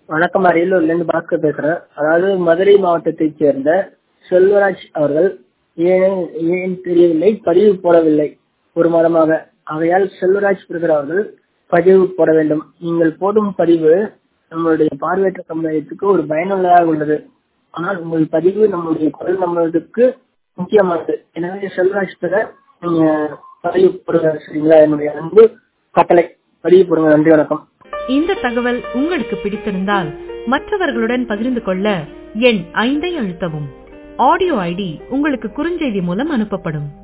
வணக்கம் அரியலூர்ல இருந்து பாஸ்கர் பேசுறேன் அதாவது மதுரை மாவட்டத்தைச் சேர்ந்த செல்வராஜ் அவர்கள் ஏன் ஏன் தெரியவில்லை பதிவு போடவில்லை ஒரு மாதமாக ஆகையால் செல்வராஜ் பிரதர் அவர்கள் பதிவு போட வேண்டும் நீங்கள் போடும் பதிவு நம்மளுடைய பார்வையற்ற சமுதாயத்துக்கு ஒரு பயனுள்ளதாக உள்ளது ஆனால் உங்கள் பதிவு நம்மளுடைய குரல் நம்மளுக்கு முக்கியமானது எனவே செல்வராஜ் பிரதர் நீங்க பதிவு போடுங்க சரிங்களா என்னுடைய அன்பு கட்டளை பதிவு போடுங்க நன்றி வணக்கம் இந்த தகவல் உங்களுக்கு பிடித்திருந்தால் மற்றவர்களுடன் பகிர்ந்து கொள்ள எண் ஐந்தை அழுத்தவும் ஆடியோ ஐடி உங்களுக்கு குறுஞ்செய்தி மூலம் அனுப்பப்படும்